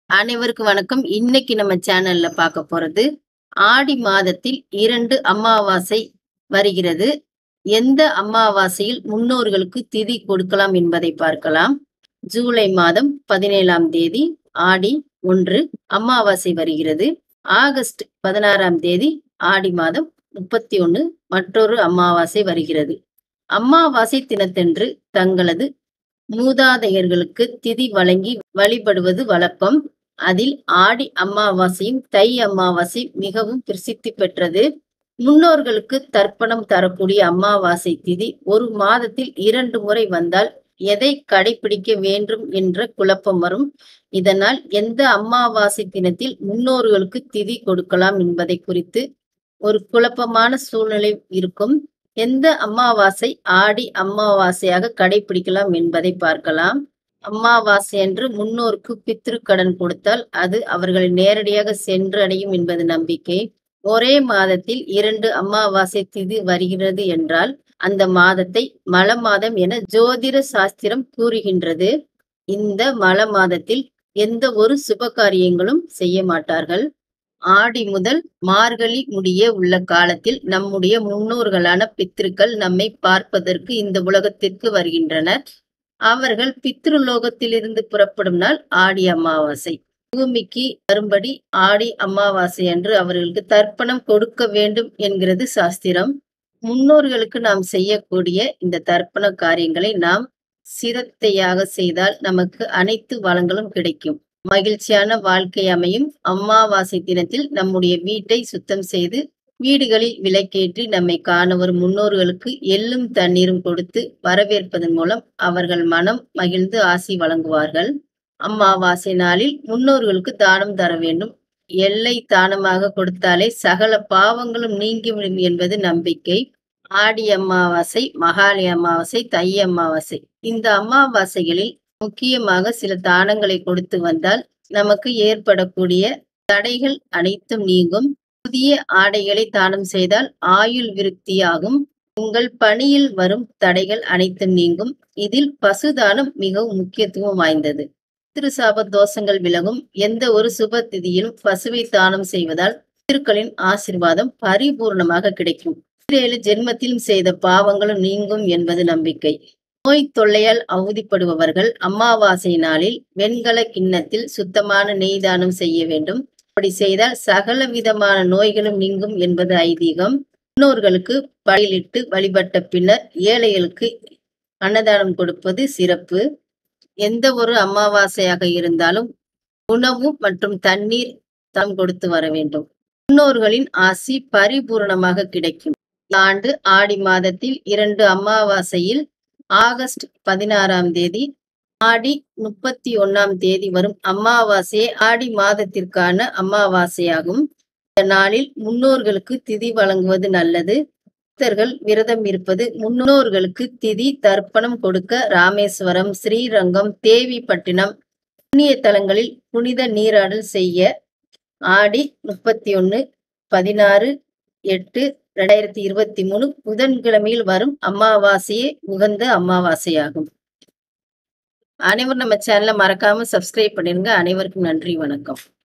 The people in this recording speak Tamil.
அனைவருக்கும் வணக்கம் இன்னைக்கு நம்ம சேனல்ல பார்க்க போறது ஆடி மாதத்தில் இரண்டு அமாவாசை வருகிறது எந்த அமாவாசையில் முன்னோர்களுக்கு திதி கொடுக்கலாம் என்பதை பார்க்கலாம் ஜூலை மாதம் பதினேழாம் தேதி ஆடி ஒன்று அமாவாசை வருகிறது ஆகஸ்ட் பதினாறாம் தேதி ஆடி மாதம் முப்பத்தி ஒன்று மற்றொரு அமாவாசை வருகிறது அமாவாசை தினத்தன்று தங்களது மூதாதையர்களுக்கு திதி வழங்கி வழிபடுவது வழக்கம் அதில் ஆடி அமாவாசையும் தை அமாவாசை மிகவும் பிரசித்தி பெற்றது முன்னோர்களுக்கு தர்ப்பணம் தரக்கூடிய அமாவாசை திதி ஒரு மாதத்தில் இரண்டு முறை வந்தால் எதை கடைபிடிக்க வேண்டும் என்ற குழப்பம் வரும் இதனால் எந்த அமாவாசை தினத்தில் முன்னோர்களுக்கு திதி கொடுக்கலாம் என்பதை குறித்து ஒரு குழப்பமான சூழ்நிலை இருக்கும் எந்த அமாவாசை ஆடி அமாவாசையாக கடைபிடிக்கலாம் என்பதை பார்க்கலாம் அமாவாசை என்று முன்னோருக்கு பித்ரு கடன் கொடுத்தால் அது அவர்களை நேரடியாக சென்றடையும் என்பது நம்பிக்கை ஒரே மாதத்தில் இரண்டு அமாவாசை திதி வருகிறது என்றால் அந்த மாதத்தை மல மாதம் என ஜோதிட சாஸ்திரம் கூறுகின்றது இந்த மல மாதத்தில் எந்த ஒரு சுப காரியங்களும் செய்ய மாட்டார்கள் ஆடி முதல் மார்கழி முடிய உள்ள காலத்தில் நம்முடைய முன்னோர்களான பித்திருக்கள் நம்மை பார்ப்பதற்கு இந்த உலகத்திற்கு வருகின்றனர் அவர்கள் பித்ருலோகத்திலிருந்து புறப்படும் நாள் ஆடி அமாவாசை பூமிக்கு வரும்படி ஆடி அமாவாசை அன்று அவர்களுக்கு தர்ப்பணம் கொடுக்க வேண்டும் என்கிறது சாஸ்திரம் முன்னோர்களுக்கு நாம் செய்யக்கூடிய இந்த தர்ப்பண காரியங்களை நாம் சிரத்தையாக செய்தால் நமக்கு அனைத்து வளங்களும் கிடைக்கும் மகிழ்ச்சியான வாழ்க்கை அமையும் அமாவாசை தினத்தில் நம்முடைய வீட்டை சுத்தம் செய்து வீடுகளில் விளக்கேற்றி நம்மை காண வரும் முன்னோர்களுக்கு எள்ளும் தண்ணீரும் கொடுத்து வரவேற்பதன் மூலம் அவர்கள் மனம் மகிழ்ந்து ஆசி வழங்குவார்கள் அமாவாசை நாளில் முன்னோர்களுக்கு தானம் தர வேண்டும் எல்லை தானமாக கொடுத்தாலே சகல பாவங்களும் நீங்கிவிடும் என்பது நம்பிக்கை ஆடி அமாவாசை மகாலி அமாவாசை தை அமாவாசை இந்த அமாவாசைகளில் முக்கியமாக சில தானங்களை கொடுத்து வந்தால் நமக்கு ஏற்படக்கூடிய தடைகள் அனைத்தும் நீங்கும் புதிய ஆடைகளை தானம் செய்தால் ஆயுள் விருத்தியாகும் உங்கள் பணியில் வரும் தடைகள் அனைத்தும் நீங்கும் இதில் பசுதானம் மிகவும் முக்கியத்துவம் வாய்ந்தது திருசாப தோஷங்கள் விலகும் எந்த ஒரு சுப திதியிலும் பசுவை தானம் செய்வதால் திருக்களின் ஆசிர்வாதம் பரிபூர்ணமாக கிடைக்கும் ஏழு ஜென்மத்திலும் செய்த பாவங்களும் நீங்கும் என்பது நம்பிக்கை நோய் தொல்லையால் அவதிப்படுபவர்கள் அமாவாசை நாளில் வெண்கல கிண்ணத்தில் சுத்தமான நெய் தானம் செய்ய வேண்டும் அப்படி செய்தால் சகல விதமான நோய்களும் நீங்கும் என்பது ஐதீகம் முன்னோர்களுக்கு பயிலிட்டு வழிபட்ட பின்னர் ஏழைகளுக்கு அன்னதானம் கொடுப்பது சிறப்பு எந்த ஒரு அமாவாசையாக இருந்தாலும் உணவு மற்றும் தண்ணீர் தாம் கொடுத்து வர வேண்டும் முன்னோர்களின் ஆசி பரிபூர்ணமாக கிடைக்கும் ஆண்டு ஆடி மாதத்தில் இரண்டு அமாவாசையில் ஆகஸ்ட் பதினாறாம் தேதி ஆடி முப்பத்தி ஒன்னாம் தேதி வரும் அமாவாசையே ஆடி மாதத்திற்கான அமாவாசையாகும் இந்த நாளில் முன்னோர்களுக்கு திதி வழங்குவது நல்லது பக்தர்கள் விரதம் இருப்பது முன்னோர்களுக்கு திதி தர்ப்பணம் கொடுக்க ராமேஸ்வரம் ஸ்ரீரங்கம் தேவிப்பட்டினம் புண்ணிய தலங்களில் புனித நீராடல் செய்ய ஆடி முப்பத்தி ஒன்னு பதினாறு எட்டு ரெண்டாயிரத்தி இருபத்தி மூணு புதன்கிழமையில் வரும் அமாவாசையே உகந்த அமாவாசையாகும் அனைவரும் நம்ம சேனலை மறக்காம சப்ஸ்கிரைப் பண்ணிருங்க அனைவருக்கும் நன்றி வணக்கம்